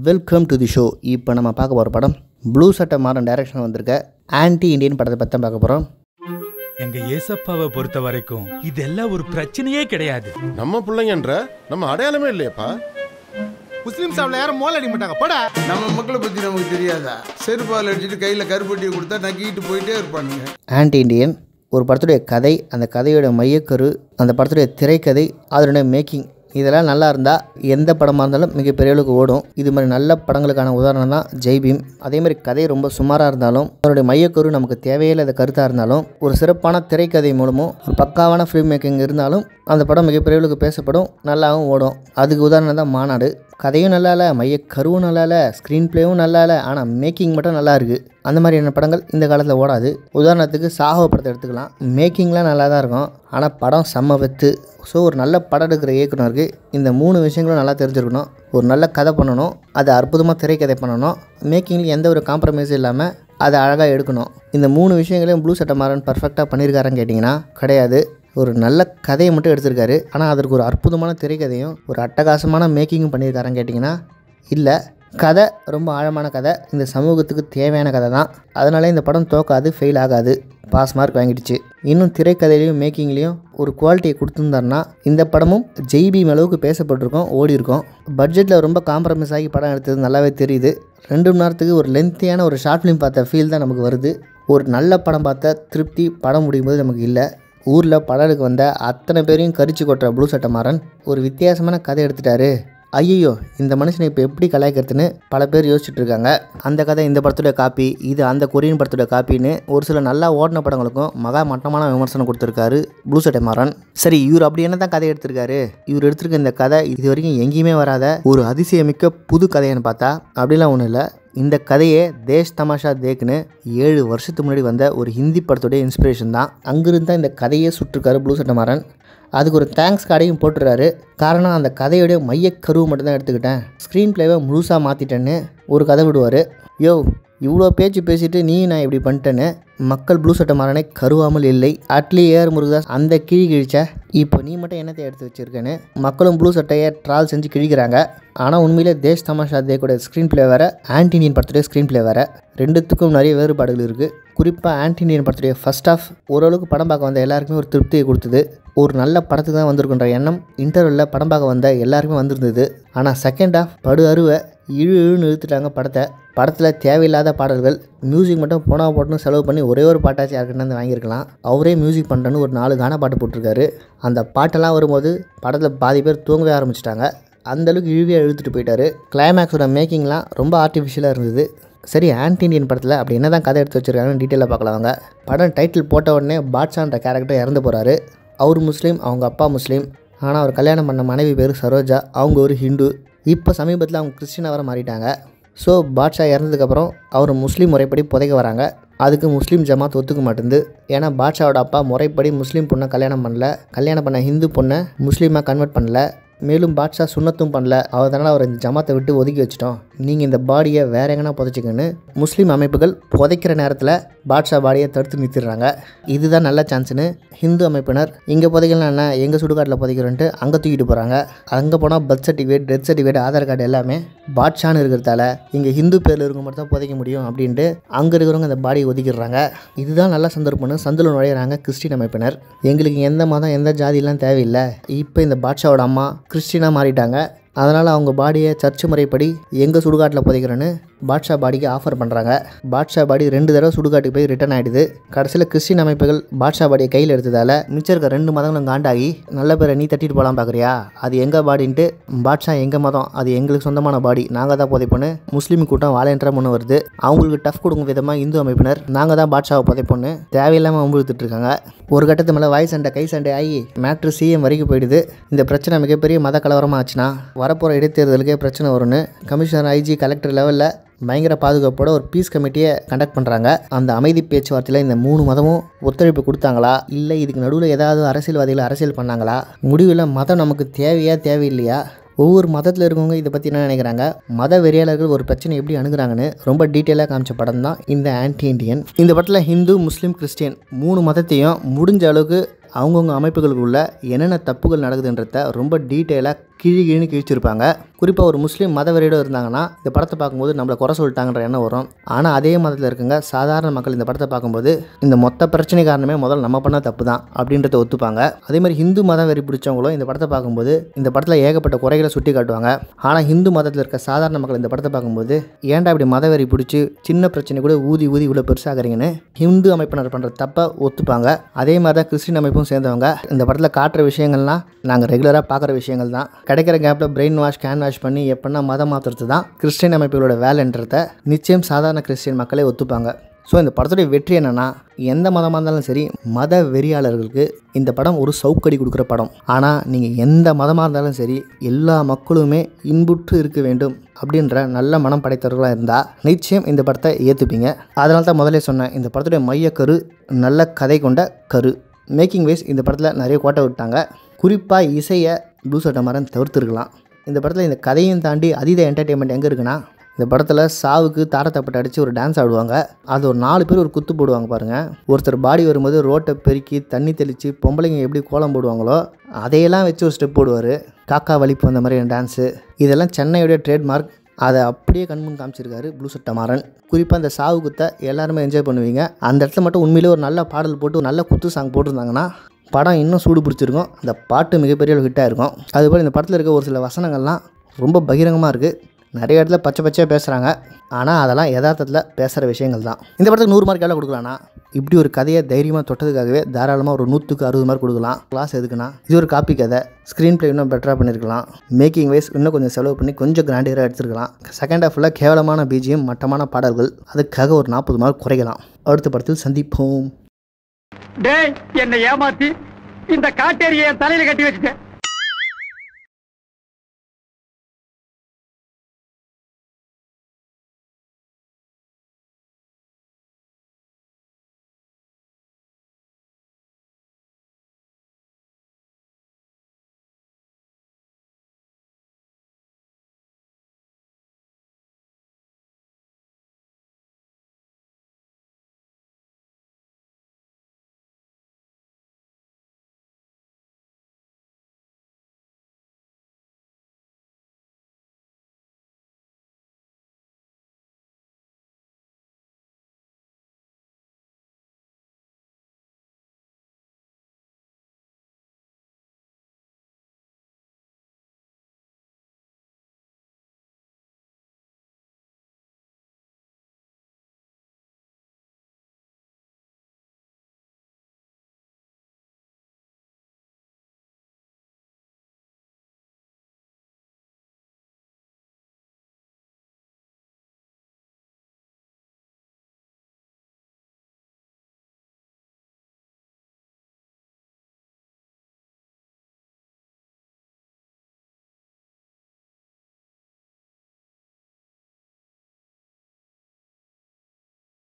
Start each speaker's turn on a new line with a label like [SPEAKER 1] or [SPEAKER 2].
[SPEAKER 1] welcome to the show இப்போ நம்ம பார்க்க போகிற படம் ப்ளூ சட்டை மாறன் டைரக்ஷன் வந்திருக்க ஆன்டி இந்தியன் படத்தை பற்றி தான் பார்க்க போகிறோம்
[SPEAKER 2] எங்க ஏசப்பாவை பொறுத்த வரைக்கும் இதெல்லாம் ஒரு பிரச்சனையே கிடையாது
[SPEAKER 3] நம்ம பிள்ளைங்கன்ற நம்ம அடையாளமே இல்லையப்பா
[SPEAKER 4] முஸ்லீம் சாப்பிட யாரும் மோல் அடிக்க மாட்டாங்க போடா
[SPEAKER 5] நம்ம மக்களை பற்றி நமக்கு தெரியாதா செருப்பால் அடிச்சுட்டு கையில் கருப்பட்டியை கொடுத்தா நக்கிட்டு போயிட்டே இருப்பானுங்க
[SPEAKER 1] ஆன்டி இந்தியன் ஒரு படத்துடைய கதை அந்த கதையோட மையக்கரு அந்த படத்துடைய திரைக்கதை அதனுடைய மேக்கிங் இதெல்லாம் நல்லா இருந்தால் எந்த படமாக இருந்தாலும் மிகப்பெரிய அளவுக்கு ஓடும் இது மாதிரி நல்ல படங்களுக்கான உதாரணம் தான் ஜெய்பீம் அதே மாதிரி கதை ரொம்ப சுமாராக இருந்தாலும் அதனுடைய மையக்கரு நமக்கு தேவையில்லாத கருத்தாக இருந்தாலும் ஒரு சிறப்பான திரைக்கதை மூலமும் ஒரு பக்காவான ஃபிலிம் மேக்கிங் இருந்தாலும் அந்த படம் மிகப்பெரிய அளவுக்கு பேசப்படும் நல்லாவும் ஓடும் அதுக்கு உதாரணம் தான் மாநாடு கதையும் நல்லா இல்லை மைய கருவும் நல்லா இல்லை ஸ்க்ரீன் ப்ளேவும் நல்லா இல்லை ஆனால் மேக்கிங் மட்டும் நல்லா இருக்குது அந்த மாதிரியான படங்கள் இந்த காலத்தில் ஓடாது உதாரணத்துக்கு சாஹோ படத்தை எடுத்துக்கலாம் மேக்கிங்லாம் நல்லா தான் இருக்கும் ஆனால் படம் செம்ம வெத்து ஸோ ஒரு நல்ல படம் எடுக்கிற இயக்குனருக்கு இந்த மூணு விஷயங்களும் நல்லா தெரிஞ்சிருக்கணும் ஒரு நல்ல கதை பண்ணணும் அது அற்புதமாக திரைக்கதை பண்ணணும் மேக்கிங்கில் எந்த ஒரு காம்ப்ரமைஸும் இல்லாமல் அதை அழகாக எடுக்கணும் இந்த மூணு விஷயங்களையும் ப்ளூ சட்டை மாறன் பர்ஃபெக்டாக பண்ணியிருக்காரான்னு கேட்டிங்கன்னா கிடையாது ஒரு நல்ல கதையை மட்டும் எடுத்திருக்காரு ஆனால் அதற்கு ஒரு அற்புதமான திரைக்கதையும் ஒரு அட்டகாசமான மேக்கிங்கும் பண்ணியிருக்காரான்னு கேட்டிங்கன்னா இல்லை கதை ரொம்ப ஆழமான கதை இந்த சமூகத்துக்கு தேவையான கதை தான் அதனால இந்த படம் தோக்காது ஃபெயில் ஆகாது பாஸ் மார்க் வாங்கிடுச்சு இன்னும் திரைக்கதையிலையும் மேக்கிங்லேயும் ஒரு குவாலிட்டியை கொடுத்துருந்தாருன்னா இந்த படமும் ஜெய்பீம் அளவுக்கு பேசப்பட்டிருக்கோம் ஓடி இருக்கும் பட்ஜெட்டில் ரொம்ப காம்ப்ரமைஸ் ஆகி படம் எடுத்தது நல்லாவே தெரியுது ரெண்டு மணி நேரத்துக்கு ஒரு லென்த்தியான ஒரு ஷார்ட் ஃபிலிம் பார்த்த ஃபீல் தான் நமக்கு வருது ஒரு நல்ல படம் பார்த்த திருப்தி படம் முடியும் போது நமக்கு இல்லை ஊரில் படலுக்கு வந்த அத்தனை பேரையும் கரிச்சு கொட்டுற ப்ளூ சட்டை மாறன் ஒரு வித்தியாசமான கதை எடுத்துட்டாரு ஐயோ இந்த மனுஷனை இப்போ எப்படி கலாய்க்கிறதுன்னு பல பேர் யோசிச்சுட்டு இருக்காங்க அந்த கதை இந்த படத்துடைய காப்பி இது அந்த கொரியன் படத்துடைய காப்பின்னு ஒரு சில நல்லா ஓடின படங்களுக்கும் மகா மட்டமான விமர்சனம் கொடுத்துருக்காரு ப்ளூ சட்டை மாறன் சரி இவர் அப்படி என்ன தான் கதை எடுத்திருக்காரு இவர் எடுத்திருக்க இந்த கதை இது வரைக்கும் எங்கேயுமே வராத ஒரு அதிசயமிக்க புது கதைன்னு பார்த்தா அப்படிலாம் ஒன்றும் இல்லை இந்த கதையே தேஷ் தமாஷா தேக்னு ஏழு வருஷத்துக்கு முன்னாடி வந்த ஒரு ஹிந்தி படத்துடைய இன்ஸ்பிரேஷன் தான் அங்கிருந்து தான் இந்த கதையே சுட்டிருக்காரு ப்ளூ சட்டமாறன் அதுக்கு ஒரு தேங்க்ஸ் கார்டையும் போட்டுறாரு காரணம் அந்த கதையோடைய மையக்கருவு மட்டும்தான் எடுத்துக்கிட்டேன் ஸ்க்ரீன் ப்ளேவை முழுசாக மாற்றிட்டேன்னு ஒரு கதை விடுவார் யோ இவ்வளோ பேச்சு பேசிட்டு நீ நான் இப்படி பண்ணிட்டேன்னு மக்கள் ப்ளூ சட்டை மாறனே கருவாமல் இல்லை அட்லி ஏர் முருகதாஸ் அந்த கிழி கிழிச்ச இப்போ நீ மட்டும் என்னத்தை எடுத்து வச்சிருக்கேன்னு மக்களும் ப்ளூ சட்டையை ட்ரால் செஞ்சு கிழிக்கிறாங்க ஆனால் உண்மையிலே தேஷ் தமாஷா தேக்கோட ஸ்க்ரீன் ப்ளே வேறு ஆன்டினியன் படத்துடைய ஸ்க்ரீன் ப்ளே வேறு ரெண்டுத்துக்கும் நிறைய வேறுபாடுகள் இருக்குது குறிப்பாக ஆன்டினியன் படத்துடைய ஃபர்ஸ்ட் ஆஃப் ஓரளவுக்கு படம் பார்க்க வந்த எல்லாருக்குமே ஒரு திருப்தியை கொடுத்தது ஒரு நல்ல படத்துக்கு தான் வந்திருக்குன்ற எண்ணம் இன்டர்வலில் படம் பார்க்க வந்த எல்லாருக்குமே வந்திருந்தது ஆனால் செகண்ட் ஆஃப் படு அருவை இழு இழுன்னு இழுத்துட்டாங்க படத்தை படத்தில் தேவையில்லாத பாடல்கள் மியூசிக் மட்டும் போனா போட்டுன்னு செலவு பண்ணி ஒரே ஒரு பாட்டாச்சும் யாருக்கிட்ட வந்து வாங்கியிருக்கலாம் அவரே மியூசிக் பண்ணுறேன்னு ஒரு நாலு கான பாட்டு போட்டிருக்காரு அந்த பாட்டெல்லாம் வரும்போது படத்தில் பாதி பேர் தூங்கவே ஆரம்பிச்சிட்டாங்க அந்தளவுக்கு இழுவியாக இழுத்துட்டு போயிட்டாரு கிளைமேக்ஸோட மேக்கிங்லாம் ரொம்ப ஆர்டிஃபிஷியலாக இருந்தது சரி ஆன்டி இண்டியன் படத்தில் அப்படி என்ன தான் கதை எடுத்து வச்சிருக்காங்கன்னு டீட்டெயிலாக பார்க்கலாம் வாங்க படம் டைட்டில் போட்ட உடனே பாட்ஷான்ற கேரக்டர் இறந்து போகிறாரு அவர் முஸ்லீம் அவங்க அப்பா முஸ்லீம் ஆனால் அவர் கல்யாணம் பண்ண மனைவி பேர் சரோஜா அவங்க ஒரு ஹிந்து இப்போ சமீபத்தில் அவங்க கிறிஸ்டினாக வர மாறிட்டாங்க ஸோ பாட்ஷா இறந்ததுக்கப்புறம் அவர் முஸ்லீம் முறைப்படி புதைக்க வராங்க அதுக்கு முஸ்லீம் ஜமாத் ஒத்துக்க மாட்டேங்குது ஏன்னா பாட்ஷாவோட அப்பா முறைப்படி முஸ்லீம் பொண்ணை கல்யாணம் பண்ணல கல்யாணம் பண்ண ஹிந்து பொண்ணை முஸ்லீமாக கன்வெர்ட் பண்ணல மேலும் பாட்ஷா சுண்ணத்தும் பண்ணல அதனால் அவர் இந்த ஜமாத்தை விட்டு ஒதுக்கி வச்சிட்டோம் நீங்கள் இந்த பாடியை வேற எங்கன்னா புதைச்சிக்கன்னு முஸ்லீம் அமைப்புகள் புதைக்கிற நேரத்தில் பாட்ஷா பாடியை தடுத்து நிறுத்திடுறாங்க இதுதான் நல்ல சான்ஸ்னு ஹிந்து அமைப்பினர் இங்கே புதைக்கலாம் என்ன எங்கள் சுடுகாட்டில் புதைக்கிறோன்ட்டு அங்கே தூக்கிட்டு போகிறாங்க அங்கே போனால் birth certificate death certificate Aadhaar card எல்லாமே பாட்ஷான்னு இருக்கிறதால இங்கே ஹிந்து பேரில் இருக்க மட்டும் தான் புதைக்க முடியும் அப்படின்ட்டு அங்கே இருக்கிறவங்க அந்த பாடியை ஒதுக்கிடுறாங்க இதுதான் நல்ல சந்தர்ப்பம்னு சந்தில் நுழையிறாங்க கிறிஸ்டின் அமைப்பினர் எங்களுக்கு எந்த மதம் எந்த ஜாதியெல்லாம் தேவையில்லை இப்போ இந்த பாட்ஷாவோட அம்மா கிறிஸ்டினாக மாறிட்டாங்க அதனால் அவங்க பாடியை சர்ச்சு முறைப்படி எங்கள் சுடுகாட்டில் புதைக்கிறேன்னு பாட்ஷா பாடிக்கு ஆஃபர் பண்ணுறாங்க பாட்ஷா பாடி ரெண்டு தடவை சுடுகாட்டுக்கு போய் ரிட்டர்ன் ஆகிடுது கடைசியில் கிறிஸ்டின் அமைப்புகள் பாட்ஷா பாடியை கையில் எடுத்ததால் மிச்சம் இருக்க ரெண்டு மதங்களும் காண்டாகி நல்ல பேரை நீ தட்டிட்டு போகலாம் பார்க்குறியா அது எங்கள் பாடின்ட்டு பாட்ஷா எங்கள் மதம் அது எங்களுக்கு சொந்தமான பாடி நாங்கள் தான் புதைப்போன்னு முஸ்லீம் கூட்டம் வாழன்ற முன்னு வருது அவங்களுக்கு டஃப் கொடுக்கும் விதமாக இந்து அமைப்பினர் நாங்கள் தான் பாட்ஷாவை புதைப்போன்னு தேவையில்லாமல் அம்புழுத்துட்டு இருக்காங்க ஒரு கட்டத்து மேலே வாய் சண்டை கை சண்டை ஆகி மேட்ரு சிஎம் வரைக்கும் போயிடுது இந்த பிரச்சனை மிகப்பெரிய மத கலவரமாக ஆச்சுன்னா வரப்போகிற இடைத்தேர்தலுக்கே பிரச்சனை வரும்னு கமிஷனர் ஐஜி கலெக்டர் லெவலில் பயங்கர பாதுகாப்போட ஒரு பீஸ் கமிட்டியை கண்டக்ட் பண்ணுறாங்க அந்த அமைதி பேச்சுவார்த்தையில் இந்த மூணு மதமும் ஒத்துழைப்பு கொடுத்தாங்களா இல்லை இதுக்கு நடுவில் ஏதாவது அரசியல்வாதிகள் அரசியல் பண்ணாங்களா முடிவில் மதம் நமக்கு தேவையா தேவையில்லையா ஒவ்வொரு மதத்தில் இருக்கவங்க இதை பற்றி என்ன நினைக்கிறாங்க மத வெறியாளர்கள் ஒரு பிரச்சனை எப்படி அணுகுறாங்கன்னு ரொம்ப டீட்டெயிலாக காமிச்ச படம் தான் இந்த ஆன்டி இண்டியன் இந்த படத்தில் ஹிந்து முஸ்லீம் கிறிஸ்டியன் மூணு மதத்தையும் முடிஞ்ச அளவுக்கு அவங்கவுங்க அமைப்புகளுக்குள்ள என்னென்ன தப்புகள் நடக்குதுன்றத ரொம்ப டீட்டெயிலாக கிழி கிழின்னு கிழிச்சிருப்பாங்க குறிப்பாக ஒரு முஸ்லீம் மதவெறியோடு இருந்தாங்கன்னா இந்த படத்தை பார்க்கும்போது நம்மளை குறை சொல்லிட்டாங்கன்ற எண்ணம் வரும் ஆனால் அதே மதத்தில் இருக்கங்க சாதாரண மக்கள் இந்த படத்தை பார்க்கும்போது இந்த மொத்த பிரச்சனை காரணமே முதல்ல நம்ம பண்ண தப்பு தான் அப்படின்றத ஒத்துப்பாங்க அதே மாதிரி ஹிந்து மத வெறி பிடிச்சவங்களும் இந்த படத்தை பார்க்கும்போது இந்த படத்தில் ஏகப்பட்ட குறைகளை சுட்டி காட்டுவாங்க ஆனால் ஹிந்து மதத்தில் இருக்க சாதாரண மக்கள் இந்த படத்தை பார்க்கும்போது ஏன்டா இப்படி மத வெறி பிடிச்சி சின்ன பிரச்சனை கூட ஊதி ஊதி இவ்வளோ பெருசாகிறீங்கன்னு ஹிந்து அமைப்பினர் பண்ணுற தப்பை ஒத்துப்பாங்க அதே மாதிரி தான் கிறிஸ்டின் அமைப்பும் சேர்ந்தவங்க இந்த படத்தில் காட்டுற விஷயங்கள்லாம் நாங்கள் ரெகுலராக பார்க்குற விஷயங்கள் தான் கிடைக்கிற கேப்பில் பிரெயின் வாஷ் கேன் வாஷ் பண்ணி எப்படின்னா மதம் மாற்றுறது தான் கிறிஸ்டின் அமைப்புகளோட வேலைன்றத நிச்சயம் சாதாரண கிறிஸ்டின் மக்களே ஒத்துப்பாங்க ஸோ இந்த படத்துடைய வெற்றி என்னென்னா எந்த மதமாக இருந்தாலும் சரி மத வெறியாளர்களுக்கு இந்த படம் ஒரு சவுக்கடி கொடுக்குற படம் ஆனால் நீங்கள் எந்த மதமாக இருந்தாலும் சரி எல்லா மக்களுமே இன்புற்று இருக்க வேண்டும் அப்படின்ற நல்ல மனம் படைத்தவர்களாக இருந்தால் நிச்சயம் இந்த படத்தை ஏற்றுப்பீங்க அதனால தான் முதல்ல சொன்னேன் இந்த படத்துடைய மையக்கரு நல்ல கதை கொண்ட கரு மேக்கிங் வைஸ் இந்த படத்தில் நிறைய கோட்டை விட்டாங்க குறிப்பாக இசையை ப்ளூ சட்டமாரன் தவிர்த்துருக்கலாம் இந்த படத்தில் இந்த கதையும் தாண்டி அதீத என்டர்டெயின்மெண்ட் எங்கே இருக்குன்னா இந்த படத்தில் சாவுக்கு தாரத்தப்பட்டு அடித்து ஒரு டான்ஸ் ஆடுவாங்க அது ஒரு நாலு பேர் ஒரு குத்து போடுவாங்க பாருங்கள் ஒருத்தர் பாடி வரும்போது ரோட்டை பெருக்கி தண்ணி தெளித்து பொம்பளைங்க எப்படி கோலம் போடுவாங்களோ அதையெல்லாம் வச்சு ஒரு ஸ்டெப் போடுவார் காக்கா வலிப்பு அந்த மாதிரியான டான்ஸு இதெல்லாம் சென்னையுடைய ட்ரேட்மார்க் அதை அப்படியே கண்முன் காமிச்சிருக்காரு ப்ளூ சட்டமாறன் குறிப்பாக அந்த சாவு குத்தை எல்லாருமே என்ஜாய் பண்ணுவீங்க அந்த இடத்துல மட்டும் உண்மையிலே ஒரு நல்ல பாடல் போட்டு ஒரு நல்ல குத்து சாங் போட்டிருந்தாங்கன்னா படம் இன்னும் சூடு பிடிச்சிருக்கும் அந்த பாட்டு மிகப்பெரிய ஒரு ஹிட்டாக இருக்கும் அதுபோல் இந்த படத்தில் இருக்க ஒரு சில வசனங்கள்லாம் ரொம்ப பகிரங்கமாக இருக்குது நிறைய இடத்துல பச்சை பச்சையாக பேசுகிறாங்க ஆனால் அதெல்லாம் யதார்த்தத்தில் பேசுகிற விஷயங்கள் தான் இந்த படத்துக்கு நூறு மார்க் எவ்வளோ கொடுக்கலாம்னா இப்படி ஒரு கதையை தைரியமாக தொட்டதுக்காகவே தாராளமாக ஒரு நூற்றுக்கு அறுபது மார்க் கொடுக்கலாம் கிளாஸ் எதுக்குன்னா இது ஒரு காப்பி கதை ஸ்க்ரீன் ப்ளே இன்னும் பெட்டராக பண்ணியிருக்கலாம் மேக்கிங் வைஸ் இன்னும் கொஞ்சம் செலவு பண்ணி கொஞ்சம் கிராண்டியராக எடுத்துருக்கலாம் செகண்ட் ஹாஃபில் கேவலமான பிஜிஎம் மட்டமான பாடல்கள் அதுக்காக ஒரு நாற்பது மார்க் குறைக்கலாம் அடுத்த படத்தில் சந்திப்போம்
[SPEAKER 6] டேய் என்னை ஏமாத்தி இந்த காட்டேரியை என் தலையில கட்டி வச்சுட்டேன்